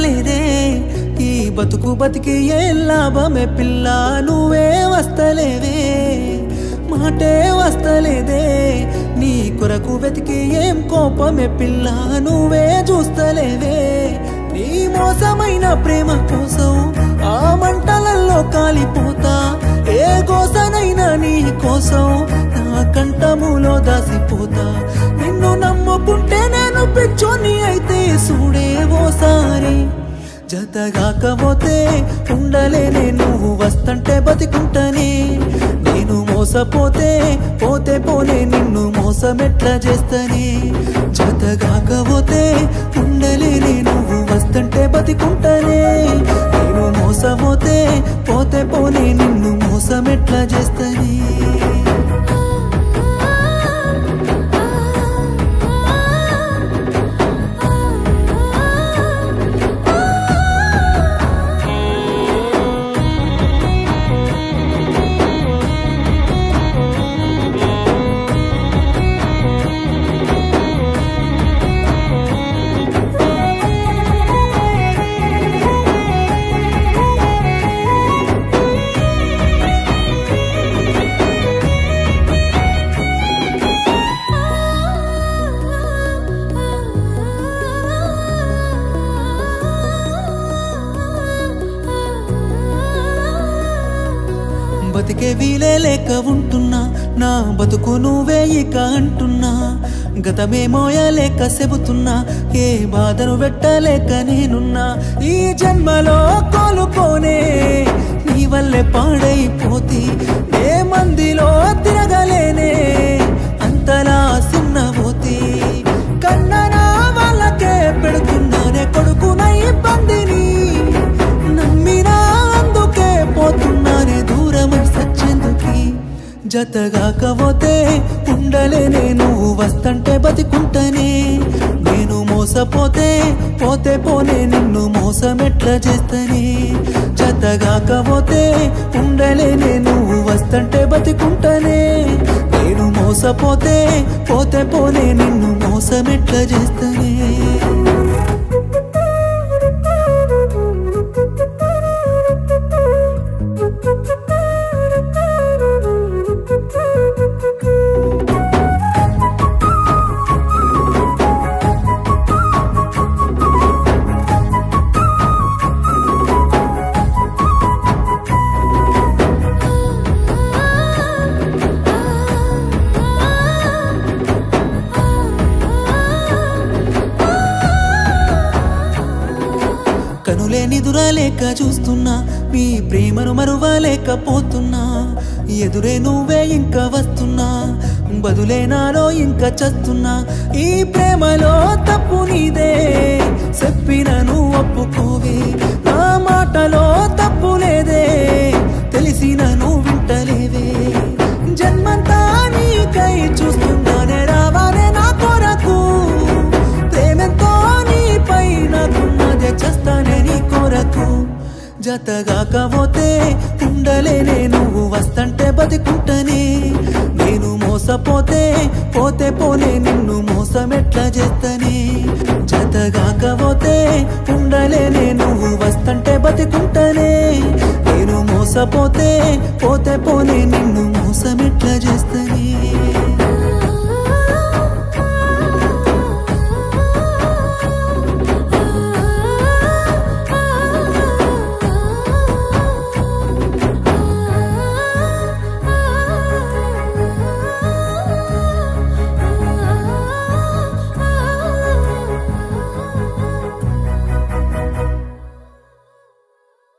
వస్తలేదే ఈ బతుకు బతికి ఏ లాభమే పిల్ల నువ్వే వస్తలేవే మాటే వస్తలేదే నీ కొరకు వెతికి ఏం కోపమే పిల్ల నువ్వే చూస్తలేవే నీ మోసమైన ప్రేమ కోసం ఆ మంటలల్లో కాలిపోతా ఏ గోసనైనా నీ కోసం నా కంఠములో దాసిపోతా నిన్ను నమ్ముకుంటే నేను పిచ్చోని అయితే చూడే ఓసారి జతగాకపోతే ఉండలేనే నువ్వు వస్తంటే బతికుంటనే నేను మోసపోతే పోతే పోనే నిన్ను మోసమెట్లా చేస్తనే జతగాకపోతే ఉండలేనే నువ్వు వస్తంటే బతికుంటనే నేను మోసపోతే పోతే పోనే నిన్ను మోసమెట్లా చేస్తనే బతికే వీలే లేక ఉంటున్నా నా బతుకు నువ్వే ఇక అంటున్నా గతమే మోయలేక చెబుతున్నా ఏ బాధను పెట్టలేక నేనున్నా ఈ జన్మలో కోలుకోనే నీ వల్లే పాడైపోతి ఏ మందిలో తిరగలేనే అంతలా సిన్నబోతి కన్ననా వాళ్ళకే పెడుతున్నానే కొడుకున ఇబ్బందిని నమ్మినా అందుకే పోతున్నానే దూరమై సచ్చేందుకి జతగాకపోతే ఉండలేనే నువ్వు వస్తంటే బతికుంటనే నేను మోసపోతే పోతే పోనే నిన్ను మోసమెట్లా చేస్తనే జతగాకపోతే ఉండలేనే నువ్వు వస్తంటే బతికుంటనే నేను మోసపోతే పోతే పోనే నిన్ను మోసమెట్లా చేస్తనే కనులే నిదురలేక చూస్తున్నా మీ ప్రేమను మరువలేకపోతున్నా ఎదురే నువ్వే ఇంకా వస్తున్నా బదులే నాలో ఇంకా చస్తున్నా ఈ ప్రేమలో తప్పు నీదే చెప్పిన నువ్వు ఒప్పుకోవే నా మాటలో తప్పు లేదే తెలిసిన నువ్వు వింటలేవే జన్మంతా నీకై చూస్తున్నానే రావానే నా కొరకు ప్రేమతో నీపై నాకున్నదే చేస్తానే నీ కొరకు జతగాకపోతే ఉండలేనే నువ్వు వస్తంటే బతికుంటనే నేను మోసపోతే పోతే పోనే నిన్ను మోసమెట్లా చేస్తనే జతగాకపోతే ఉండలేనే నువ్వు వస్తంటే బతికుంటనే నేను మోసపోతే పోతే పోనే నిన్ను మోసమెట్లా చేస్తా